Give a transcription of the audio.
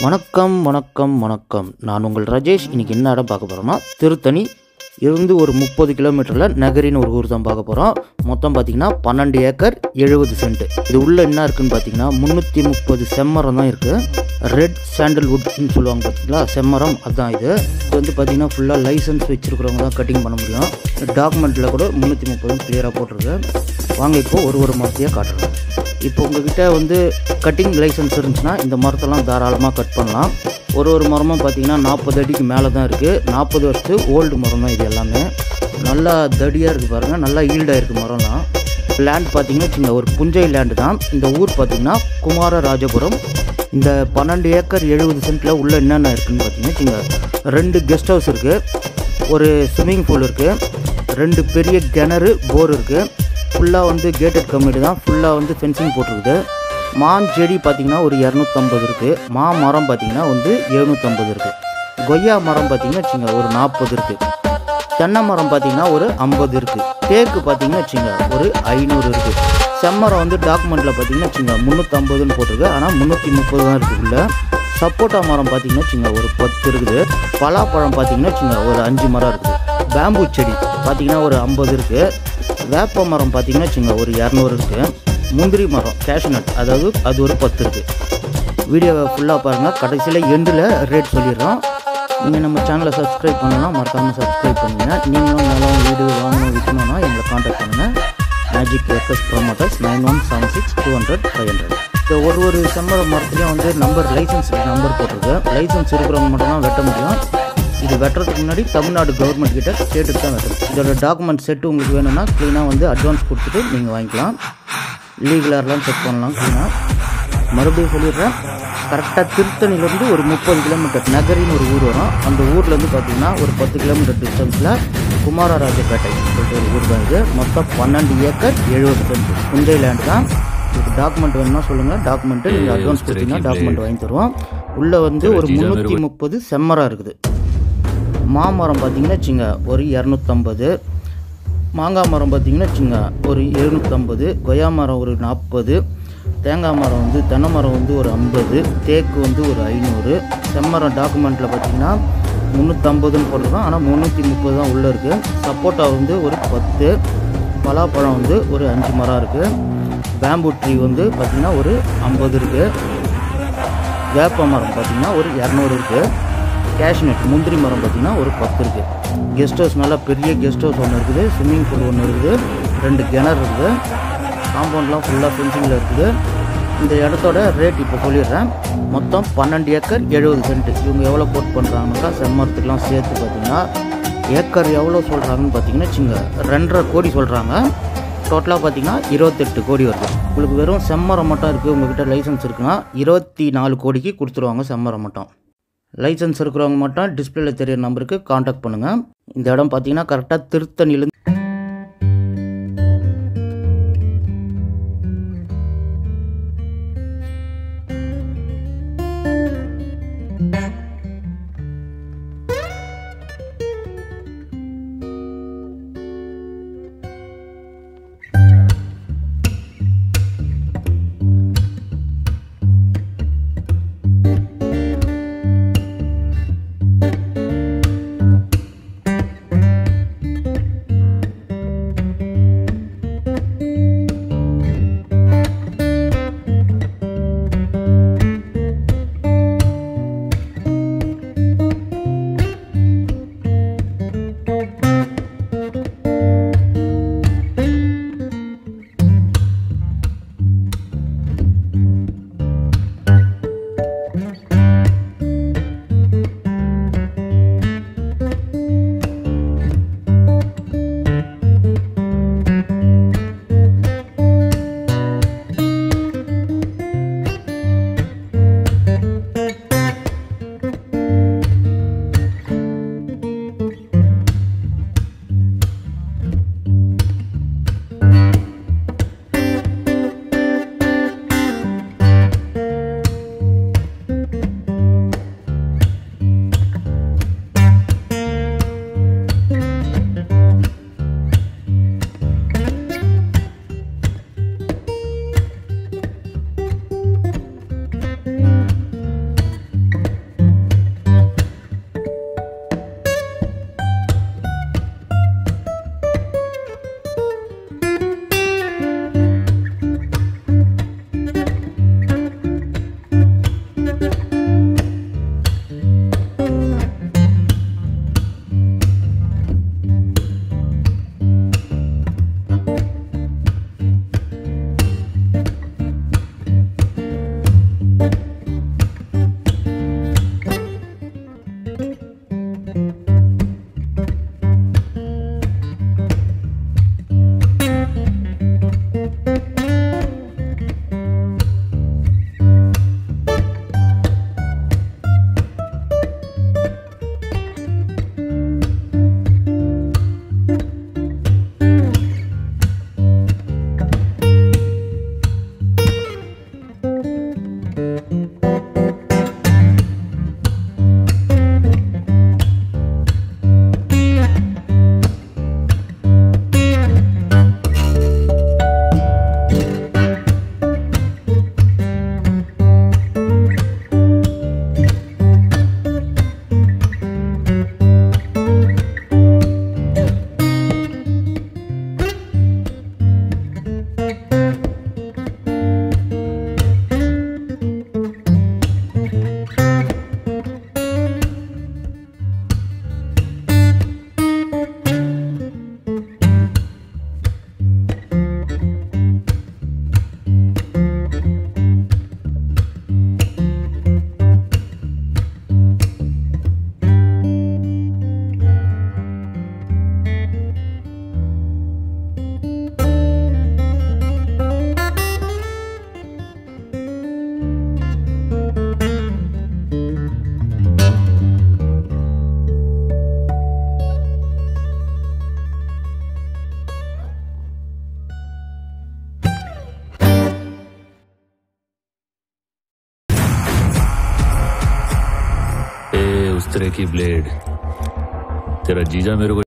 வணக்கம் வணக்கம் வணக்கம் நான் உங்கள் ராஜேஷ் இன்னைக்கு என்ன இடம் பார்க்க போகிறோம்னா திருத்தணி இருந்து ஒரு முப்பது கிலோமீட்டரில் நகரின்னு ஒரு ஊர் தான் பார்க்க போகிறோம் மொத்தம் பார்த்தீங்கன்னா பன்னெண்டு ஏக்கர் எழுபது சென்ட் இது உள்ள என்ன இருக்குன்னு பார்த்தீங்கன்னா முந்நூற்றி முப்பது செம்மரம் தான் இருக்குது ரெட் சாண்டல்வுட்னு சொல்லுவாங்க பார்த்தீங்களா செம்மரம் அதுதான் இது இது வந்து பார்த்தீங்கன்னா ஃபுல்லாக லைசன்ஸ் வச்சுருக்கிறவங்க தான் கட்டிங் பண்ண முடியும் டாக்குமெண்ட்டில் கூட முந்நூற்றி முப்பது கிளியராக போட்டிருக்கு வாங்க இப்போ ஒரு ஒரு மரத்தையாக காட்டுறேன் இப்போ உங்ககிட்ட வந்து கட்டிங் லைசன்ஸ் இருந்துச்சுன்னா இந்த மரத்தெல்லாம் தாராளமாக கட் பண்ணலாம் ஒரு ஒரு மரமும் பார்த்தீங்கன்னா நாற்பது அடிக்கு மேலே தான் இருக்குது நாற்பது வருஷத்து ஓல்டு மரம் தான் இது எல்லாமே நல்லா தடியாக இருக்குது பாருங்கள் நல்லா ஈல்டாக இருக்குது மரம்லாம் லேண்ட் பார்த்தீங்கன்னா சின்ன ஒரு புஞ்சை லேண்டு தான் இந்த ஊர் பார்த்தீங்கன்னா குமாரராஜபுரம் இந்த பன்னெண்டு ஏக்கர் எழுபது சென்ட்டில் உள்ள என்னென்ன இருக்குன்னு பார்த்தீங்கன்னா சின்ன ரெண்டு கெஸ்ட் ஹவுஸ் இருக்குது ஒரு ஸ்விம்மிங் பூல் இருக்குது ரெண்டு பெரிய கிணறு போர் இருக்குது ஃபுல்லாக வந்து கேட்டட் கம்யூனிட்டி தான் ஃபுல்லாக வந்து ஃபென்சிங் போட்டிருக்குது மான் செடி பார்த்திங்கன்னா ஒரு இரநூத்தம்பது இருக்குது மா மரம் பார்த்திங்கன்னா வந்து எழுநூற்றம்பது இருக்குது கொய்யா மரம் பார்த்திங்கன்னா வச்சுங்க ஒரு நாற்பது இருக்குது தென்னை மரம் பார்த்திங்கன்னா ஒரு ஐம்பது இருக்குது தேக்கு பார்த்திங்கன்னா வச்சுங்க ஒரு ஐநூறு இருக்குது செம்மரம் வந்து டாக்குமெண்ட்டில் பார்த்திங்கன்னா வச்சுங்க முந்நூற்றம்பதுன்னு போட்டிருக்கு ஆனால் முந்நூற்றி முப்பது தான் இருக்குது உள்ள சப்போட்டா மரம் பார்த்திங்கன்னா வச்சுங்க ஒரு பத்து இருக்குது பலாப்பழம் பார்த்திங்கன்னா வச்சுங்க ஒரு அஞ்சு மரம் இருக்குது பேம்பு செடி பார்த்திங்கன்னா ஒரு ஐம்பது இருக்குது வேப்ப மரம் பார்த்திங்கன்னா வச்சுங்க ஒரு இரநூறு இருக்குது முந்திரி மரம் கேஷ்நட் அதாவது அது ஒரு பத்து இருக்குது வீடியோவை ஃபுல்லாக பாருங்கள் கடைசியில் எண்டில் ரேட் சொல்லிடுறோம் நீங்கள் நம்ம சேனலை சப்ஸ்கிரைப் பண்ணலாம் மறக்காமல் சப்ஸ்கிரைப் பண்ணுங்கள் நீங்களும் நிலம் வீடு வாங்கணும் விற்கணும்னா எங்களை காண்டாக்ட் பண்ணுங்கள் magic workers promoters nine one seven six two hundred five hundred இந்த ஒரு ஒரு செம்மர மரத்துலேயும் வந்து நம்பர் லைசன்ஸ் நம்பர் போட்டிருக்கு லைசன்ஸ் இருக்கிறவங்க மட்டும் தான் வெட்ட முடியும் இது வெட்டுறதுக்கு முன்னாடி தமிழ்நாடு கவர்மெண்ட் கிட்ட கேட்டுட்டு தான் வெட்டணும் இதோட டாக்குமெண்ட் செட்டு உங்களுக்கு வேணும்னா க்ளீனாக வந்து அட்வான்ஸ் கொடுத்துட்டு நீங்கள் வாங்கிக்கலாம் லீகலாரெலாம் செக் பண்ணலாம் க்ளீனாக மறுபடியும் சொல்லிடுறேன் கரெக்டாக திருத்தணிலேருந்து ஒரு முப்பது கிலோமீட்டர் நகரின்னு ஒரு ஊர் வரும் அந்த ஊர்லேருந்து பார்த்தீங்கன்னா ஒரு பத்து கிலோமீட்டர் டிஸ்டன்ஸில் குமாரராஜப்பேட்டை சொல்லிட்டு ஒரு ஊர் தான் இது மொத்தம் பன்னெண்டு ஏக்கர் எழுபது சென்ட் புஞ்சை லேண்ட் தான் இதுக்கு டாக்குமெண்ட் வேணும்னா சொல்லுங்கள் டாக்குமெண்ட்டு நீங்கள் அட்வான்ஸ் கொடுத்தீங்கன்னா டாக்குமெண்ட் வாங்கி தருவோம் உள்ளே வந்து ஒரு முந்நூற்றி முப்பது செம்மரம் இருக்குது மாமரம் பார்த்தீங்கன்னா வச்சுங்க ஒரு இரநூத்தம்பது மாங்காய் மரம் பார்த்தீங்கன்னா வச்சுங்க ஒரு எழுநூற்றம்பது கொய்யா மரம் ஒரு நாற்பது தேங்காய் மரம் வந்து தென்னை மரம் வந்து ஒரு ஐம்பது தேக்கு வந்து ஒரு ஐநூறு செம்மரம் டாக்குமெண்ட்டில் பார்த்தீங்கன்னா முந்நூற்றம்பதுன்னு போட்டிருக்கோம் ஆனால் முந்நூற்றி முப்பது தான் உள்ளே இருக்குது சப்போட்டா வந்து ஒரு பத்து பலாப்பழம் வந்து ஒரு அஞ்சு மரம் இருக்குது பேம்பு ட்ரீ வந்து பார்த்திங்கன்னா ஒரு ஐம்பது இருக்குது வேப்ப மரம் பார்த்திங்கன்னா ஒரு இரநூறு இருக்குது கேஷ்நட் முந்திரி மரம் பார்த்திங்கன்னா ஒரு பத்து இருக்குது கெஸ்ட் ஹவுஸ் நல்லா பெரிய கெஸ்ட் ஹவுஸ் ஒன்று இருக்குது ஸ்விம்மிங் பூல் ஒன்று இருக்குது ரெண்டு கிணறு இருக்குது காம்பவுண்ட்லாம் ஃபுல்லாக ஃபென்சிங்கில் இருக்குது இந்த இடத்தோட ரேட் இப்போ சொல்லிடுறேன் மொத்தம் பன்னெண்டு ஏக்கர் எழுபது சென்ட் இவங்க எவ்வளோ கோட் பண்ணுறாங்கனாக்கா செம்மரத்துக்கெலாம் சேர்த்து பார்த்தீங்கன்னா ஏக்கர் எவ்வளோ சொல்கிறாங்கன்னு பார்த்தீங்கன்னா வச்சுங்க ரெண்டரை கோடி சொல்கிறாங்க டோட்டலாக பார்த்தீங்கன்னா இருபத்தெட்டு கோடி வருது உங்களுக்கு வெறும் செம்மரம் மட்டும் இருக்குது உங்ககிட்ட லைசன்ஸ் இருக்குன்னா இருபத்தி நாலு கோடிக்கு கொடுத்துருவாங்க செம்மரம் மட்டும் லைசன்ஸ் இருக்கிறவங்க மட்டும் டிஸ்பிளேல தெரியிற நம்பருக்கு காண்டாக்ட் பண்ணுங்கள் இந்த இடம் பார்த்தீங்கன்னா கரெக்டாக திருத்தணிலேருந்து ए उस तरह की ब्लेड तेरा जीजा मेरे को